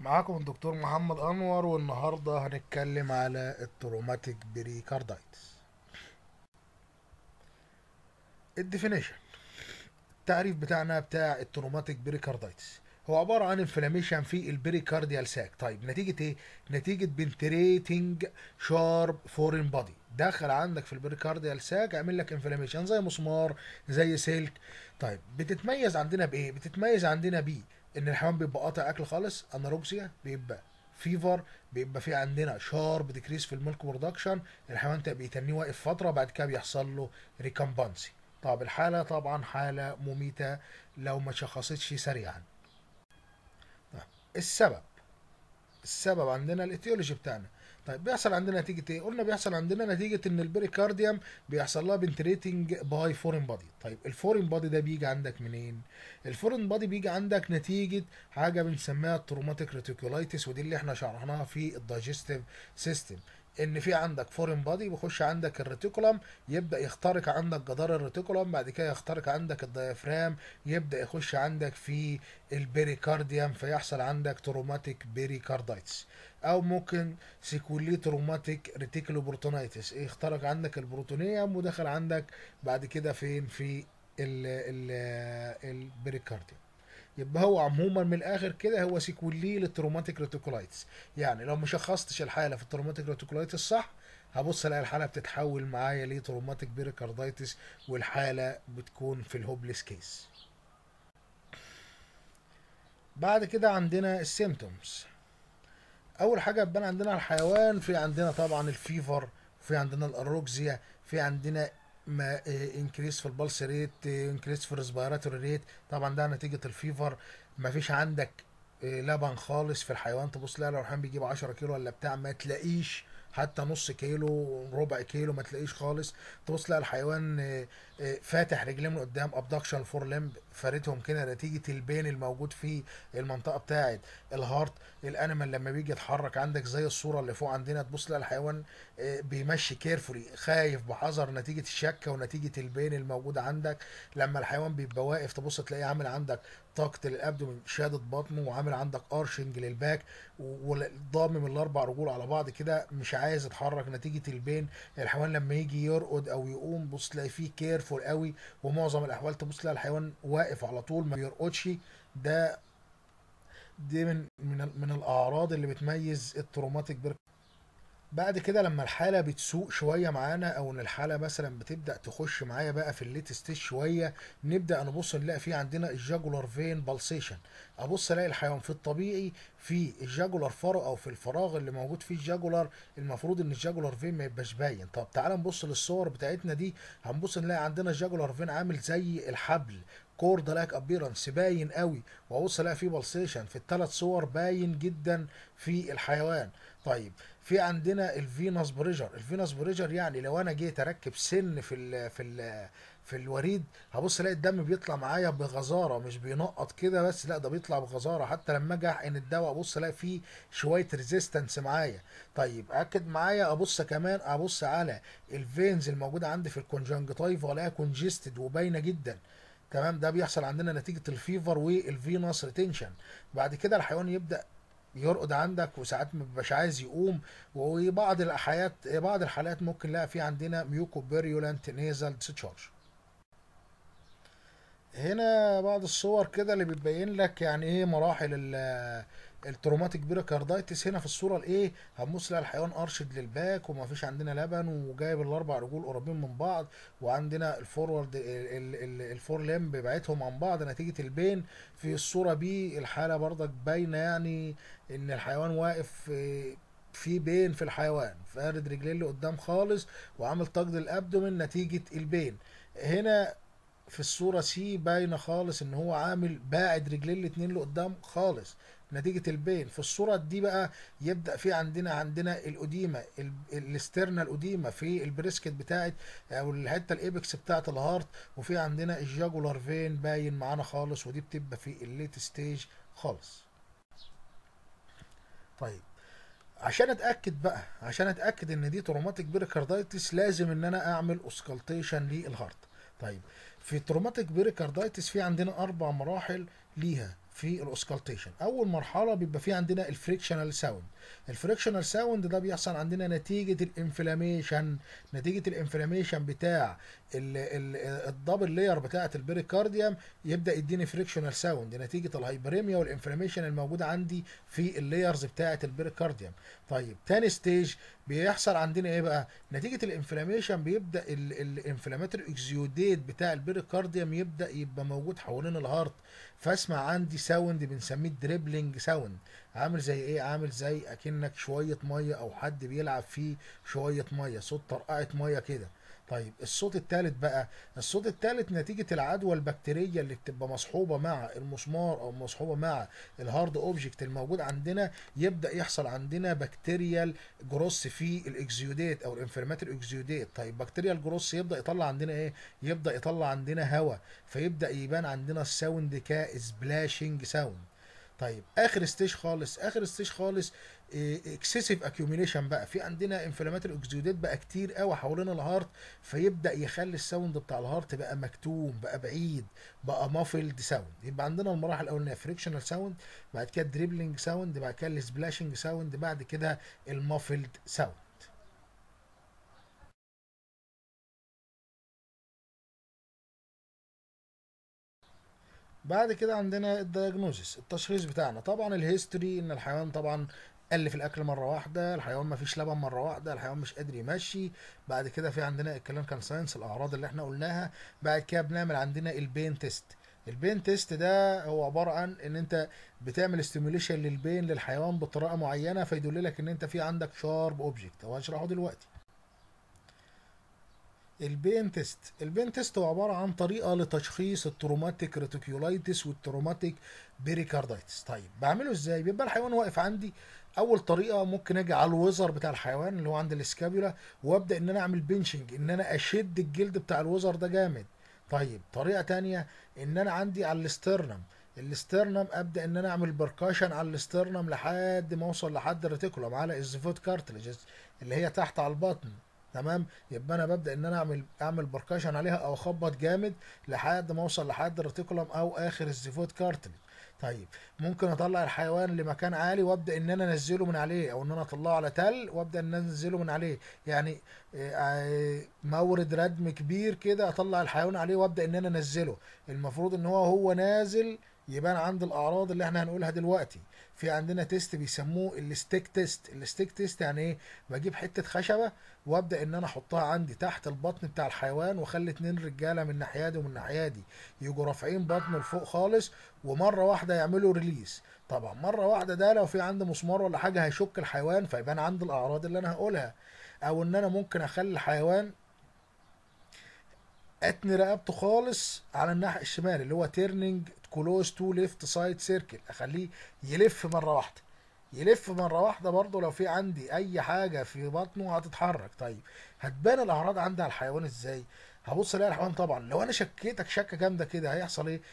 معاكم الدكتور محمد انور والنهارده هنتكلم على التروماتيك بريكاردايتس الديفينيشن التعريف بتاعنا بتاع التروماتيك بريكاردايتس هو عبارة عن انفلاميشن في البريكارديال ساك طيب نتيجة ايه؟ نتيجة بنتريتنج شارب فورين بودي دخل عندك في البريكارديال ساك عامل لك انفلاميشن زي مسمار زي سلك طيب بتتميز عندنا بايه؟ بتتميز عندنا بيه ان الحيوان بيبقى قاطع اكل خالص اناروكسيا بيبقى فيفر بيبقى في عندنا شارب ديكريس في الميلك برودكشن الحيوان تبقى بيتنيه واقف فتره بعد كده بيحصل له ريكمبانسي طب الحاله طبعا حاله مميته لو ما شخصتش سريعا طيب السبب السبب عندنا الايتيولوجي بتاعنا طيب بيحصل عندنا نتيجه ايه قلنا بيحصل عندنا نتيجه ان البريكارديوم بيحصل لها بنتريتنج باي فورين بادي طيب الفورين بادي ده بيجي عندك منين الفورين بادي بيجي عندك نتيجه حاجه بنسميها التروماتيك ريتيكولايتس ودي اللي احنا شرحناها في الدايجستيف سيستم ان في عندك فورين بادي بيخش عندك الريتيكولم يبدا يخترق عندك جدار الريتيكولم بعد كده يخترق عندك الديافرام يبدا يخش عندك في البريكارديوم فيحصل عندك تروماتيك بريكاردايتس او ممكن سيكولي تروماتيك ريتيكولو بروتونايتس إيه اخترق عندك البروتونيوم ودخل عندك بعد كده فين في ال ال البريكارديوم يبقى هو عموما من الاخر كده هو سيكولي للتروماتيك ريتيكولايتس يعني لو ما شخصتش الحاله في التروماتيك ريتيكولايتس صح هبص الاقي الحاله بتتحول معايا لتروماتيك بيريكاردايتس والحاله بتكون في الهوبليس كيس بعد كده عندنا السيمتومز اول حاجه بتبان عندنا الحيوان في عندنا طبعا الفيفر في عندنا الاروكسيا في عندنا ما انكريس في البلس ريت انكريس في الريسبيراتوري ريت طبعا ده نتيجه الفيفر ما فيش عندك لبن خالص في الحيوان تبص لا لو الحيوان بيجيب 10 كيلو ولا بتاع ما تلاقيش حتى نص كيلو ربع كيلو ما تلاقيش خالص تبص لا الحيوان فاتح رجليه من قدام ابدكشن فور لمب فارتهم كده نتيجه البين الموجود في المنطقه بتاعه الهارت الانيمال لما بيجي يتحرك عندك زي الصوره اللي فوق عندنا تبص لا الحيوان بيمشي كيرفولي خايف بحذر نتيجه الشكه ونتيجه البين الموجود عندك لما الحيوان بيبقى واقف تبص تلاقيه عامل عندك طاقة الابدومين شادد بطنه وعامل عندك ارشنج للباك وضامم الاربع رجول على بعض كده مش عايز يتحرك نتيجة البين الحيوان لما يجي يرقد او يقوم بص تلاقي فيه كيرفول قوي ومعظم الاحوال تبص تلاقي الحيوان واقف على طول ما بيرقدش ده دي من من من الاعراض اللي بتميز التروماتيك بيرك بعد كده لما الحاله بتسوق شويه معانا او ان الحاله مثلا بتبدا تخش معايا بقى في الليت ستيج شويه نبدا نبص نلاقي في عندنا الجاجولار فين بالسيشن ابص الاقي الحيوان في الطبيعي في الجاجولار فارو او في الفراغ اللي موجود فيه الجاجولار المفروض ان الجاجولار فين ما يبقاش باين طب تعال نبص للصور بتاعتنا دي هنبص نلاقي عندنا الجاجولار فين عامل زي الحبل كورد لاك ابيرنس باين قوي وابص الاقي فيه بالسيشن في الثلاث صور باين جدا في الحيوان طيب في عندنا الفينوس بريجر الفينوس بريجر يعني لو انا جيت اركب سن في ال في ال في الوريد هبص الاقي الدم بيطلع معايا بغزاره مش بينقط كده بس لا ده بيطلع بغزاره حتى لما اجي احقن الدواء ابص الاقي فيه شويه ريزيستنس معايا طيب اكد معايا ابص كمان ابص على الفينز الموجوده عندي في الكونجنكتيف والاقيها كونجستد وباينه جدا تمام ده بيحصل عندنا نتيجه الفيفر والفينوس ريتنشن بعد كده الحيوان يبدا يرقد عندك وساعات ما بيبقاش عايز يقوم وبعض الحالات بعض الحالات ممكن نلاقي في عندنا ميوكوبيريولانت نيزل ديسشارج هنا بعض الصور كده اللي بتبين لك يعني ايه مراحل التروماتيك بيريكاردايتس هنا في الصوره الايه هنبص نلاقي الحيوان ارشد للباك وما فيش عندنا لبن وجايب الاربع رجول قريبين من بعض وعندنا الفورورد الفور لمب بعتهم عن بعض نتيجه البين في الصوره بي الحاله برضك باينه يعني ان الحيوان واقف في بين في الحيوان فارد رجليه اللي قدام خالص وعامل طقد الابدومين نتيجه البين هنا في الصوره سي باينه خالص ان هو عامل باعد رجليه الاتنين لقدام خالص نتيجة البين في الصورة دي بقى يبدأ في عندنا عندنا الأديمة الاسترنا الأديمة في البريسكت بتاعت أو الحتة الإيبكس بتاعت الهارت وفي عندنا الجاجولار فين باين معانا خالص ودي بتبقى في الليت ستيج خالص طيب عشان اتاكد بقى عشان اتاكد ان دي تروماتيك بيريكاردايتس لازم ان انا اعمل اوسكالتيشن للهارت طيب في تروماتيك بيريكاردايتس في عندنا اربع مراحل ليها في الاوسكالتيشن اول مرحله بيبقى في عندنا الفريكشنال ساوند الفريكشنال ساوند ده بيحصل عندنا نتيجه الانفلاميشن نتيجه الانفلاميشن بتاع ال- ال- الدبل لاير بتاعه البريكارديوم يبدا يديني فريكشنال ساوند نتيجه الهايبريميا والانفلاميشن الموجوده عندي في اللايرز بتاعه البريكارديوم طيب تاني ستيج بيحصل عندنا ايه بقى نتيجه الانفلاميشن بيبدا الانفلاماتوري اكزيوديت بتاع البريكارديوم يبدا يبقى موجود حوالين الهارت فاسمع عندي ساوند بنسميه دريبلينج ساوند عامل زي ايه عامل زي اكنك شويه ميه او حد بيلعب فيه شويه ميه صوت طرقعه ميه كده طيب الصوت الثالث بقى الصوت الثالث نتيجة العدوى البكتيرية اللي بتبقى مصحوبة مع المسمار او مصحوبة مع الهارد اوبجكت الموجود عندنا يبدأ يحصل عندنا بكتيريال جروس في الاكزيوديت او الانفلاماتوري اكزيوديت طيب بكتيريال جروس يبدأ يطلع عندنا ايه يبدأ يطلع عندنا هواء فيبدأ يبان عندنا الساوند كسبلاشنج ساوند طيب اخر ستيج خالص اخر ستيج خالص اكسسيف اكيوميليشن بقى في عندنا انفلاماتوري اكزيوديت بقى كتير قوي حوالين الهارت فيبدا يخلي الساوند بتاع الهارت بقى مكتوم بقى بعيد بقى مافلد ساوند يبقى عندنا المراحل الاولانيه فريكشنال ساوند بعد كده دريبلينج ساوند بعد كده السبلاشنج ساوند بعد كده المافلد ساوند بعد كده عندنا الدياجنوزيس التشخيص بتاعنا طبعا الهيستوري ان الحيوان طبعا قل في الاكل مره واحده الحيوان ما فيش لبن مره واحده الحيوان مش قادر يمشي بعد كده في عندنا الكلام كان ساينس الاعراض اللي احنا قلناها بعد كده بنعمل عندنا البين تيست البين تيست ده هو عباره عن ان انت بتعمل ستيميوليشن للبين للحيوان بطريقه معينه فيدل لك ان انت في عندك شارب اوبجكت وهشرحه دلوقتي البين تيست البين تيست هو عباره عن طريقه لتشخيص التروماتيك ريتيكولايتس والتروماتيك بيريكاردايتس طيب بعمله ازاي بيبقى الحيوان واقف عندي اول طريقه ممكن اجي على الوزر بتاع الحيوان اللي هو عند الاسكابيولا وابدا ان انا اعمل بنشنج ان انا اشد الجلد بتاع الوزر ده جامد طيب طريقه تانية ان انا عندي على الاسترنم الاسترنم ابدا ان انا اعمل بركاشن على الاسترنم لحد ما اوصل لحد الريتيكولوم على الزيفوت كارتلجز اللي هي تحت على البطن تمام يبقى انا ببدا ان انا اعمل اعمل بركاشن عليها او اخبط جامد لحد ما اوصل لحد الريتيكولوم او اخر الزيفوت كارتلج طيب ممكن اطلع الحيوان لمكان عالي وابدا ان انا انزله من عليه او ان انا اطلعه على تل وابدا ان انا انزله من عليه يعني آه، مورد ردم كبير كده اطلع الحيوان عليه وابدا ان انا انزله المفروض ان هو هو نازل يبان عند الاعراض اللي احنا هنقولها دلوقتي في عندنا تيست بيسموه الستيك تيست الستيك تيست يعني ايه بجيب حته خشبه وابدا ان انا احطها عندي تحت البطن بتاع الحيوان واخلي اتنين رجاله من ناحيه دي ومن ناحيه دي يجوا رافعين بطنه لفوق خالص ومره واحده يعملوا ريليس طبعا مره واحده ده لو في عندي مسمار ولا حاجه هيشك الحيوان فيبان عندي الاعراض اللي انا هقولها او ان انا ممكن اخلي الحيوان اتني رقبته خالص على الناحيه الشمال اللي هو تيرنينج كلوز تو ليفت سايد سيركل اخليه يلف مره واحده يلف مره واحده برضه لو في عندي اي حاجه في بطنه هتتحرك طيب هتبان الاعراض عندي على الحيوان ازاي هبص الاقي الحيوان طبعا لو انا شكيتك شكه جامده كده هيحصل ايه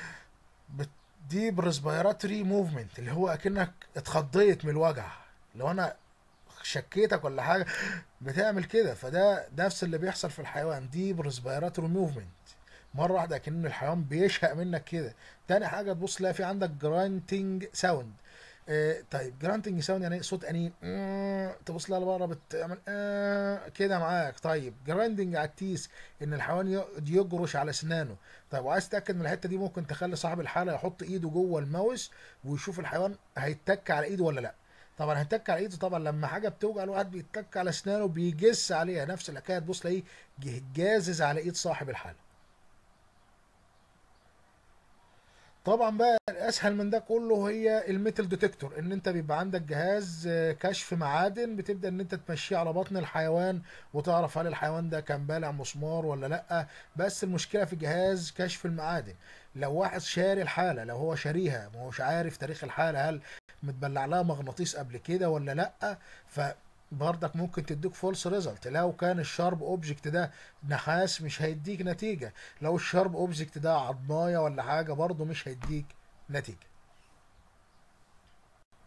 ديب ريسبيراتوري موفمنت اللي هو اكنك اتخضيت من الوجع لو انا شكيتك ولا حاجه بتعمل كده فده نفس اللي بيحصل في الحيوان ديب ريسبيراتوري موفمنت مره واحده اكن الحيوان بيشهق منك كده تاني حاجه تبص تلاقي في عندك جرانتنج ساوند آه طيب جرانتنج ساوند يعني إيه؟ صوت انين آه تبص لها بره بتعمل آه كده معاك طيب جراندنج على التيس ان الحيوان يقعد يجرش على اسنانه طيب وعايز تتاكد من الحته دي ممكن تخلي صاحب الحاله يحط ايده جوه الماوس ويشوف الحيوان هيتك على ايده ولا لا طبعا هيتك على ايده طبعا لما حاجه بتوجع الواحد بيتك على اسنانه بيجس عليها نفس الحكايه تبص تلاقيه جه- جازز على ايد صاحب الحاله طبعا بقى الاسهل من ده كله هي الميتال ديتكتور ان انت بيبقى عندك جهاز آه، كشف معادن بتبدا ان انت تمشيه على بطن الحيوان وتعرف هل الحيوان ده كان بالع مسمار ولا لا بس المشكله في جهاز كشف المعادن لو واحد شاري الحاله لو هو شاريها ما هوش عارف تاريخ الحاله هل متبلع لها مغناطيس قبل كده ولا لا فبرضك ممكن تديك فولس ريزلت لو كان الشارب اوبجكت ده نحاس مش هيديك نتيجه لو الشارب اوبجكت ده عضمايه ولا حاجه برضه مش هيديك نتيجه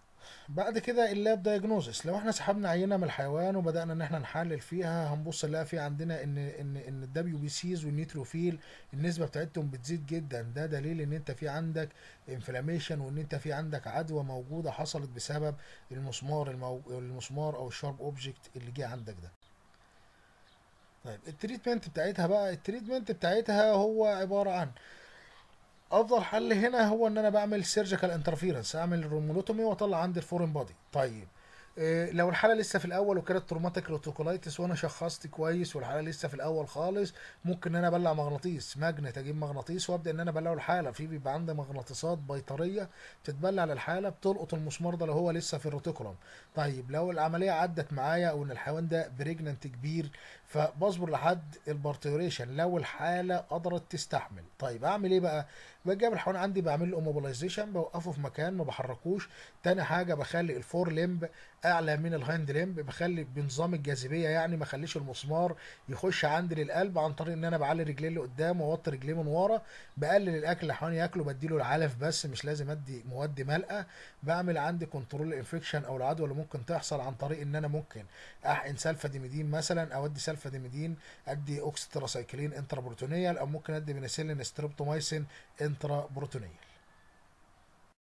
بعد كده اللاب دايجنوزس لو احنا سحبنا عينه من الحيوان وبدانا ان احنا نحلل فيها هنبص نلاقي في عندنا ان ان ان الدبليو بي سيز والنيتروفيل النسبه بتاعتهم بتزيد جدا ده دليل ان انت في عندك انفلاميشن وان انت في عندك عدوى موجوده حصلت بسبب المسمار المو... المسمار او الشارب اوبجكت اللي جه عندك ده طيب التريتمنت بتاعتها بقى التريتمنت بتاعتها هو عباره عن افضل حل هنا هو ان انا بعمل سيرجيكال انترفيرنس اعمل رومولوتومي واطلع عندي الفورين بادي طيب إيه لو الحاله لسه في الاول وكانت تروماتيك روتوكولايتس وانا شخصت كويس والحاله لسه في الاول خالص ممكن ان انا ابلع مغناطيس ماجنت اجيب مغناطيس وابدا ان انا ابلعه الحاله في بيبقى عندي مغناطيسات بيطريه بتتبلع للحاله بتلقط المسمار ده لو هو لسه في الروتيكولوم طيب لو العمليه عدت معايا او ان الحيوان ده بريجننت كبير فبصبر لحد البارتيوريشن لو الحاله قدرت تستحمل طيب اعمل ايه بقى بجيب الحيوان عندي بعمل له اموبلايزيشن بوقفه في مكان ما بحركوش تاني حاجه بخلي الفور لمب اعلى من الهاند لمب بخلي بنظام الجاذبيه يعني ما اخليش المسمار يخش عندي للقلب عن طريق ان انا بعلي رجليه اللي قدام واوطي رجليه من ورا بقلل الاكل اللي الحيوان ياكله بديله العلف بس مش لازم ادي مواد مالقه بعمل عندي كنترول الانفكشن او العدوى اللي ممكن تحصل عن طريق ان انا ممكن احقن سلفاديميدين مثلا او ادي سلفاديميدين ادي اوكسيتراسايكلين انترا بروتونيال او ممكن ادي بنسلين ستريبتومايسين انترا بروتونيال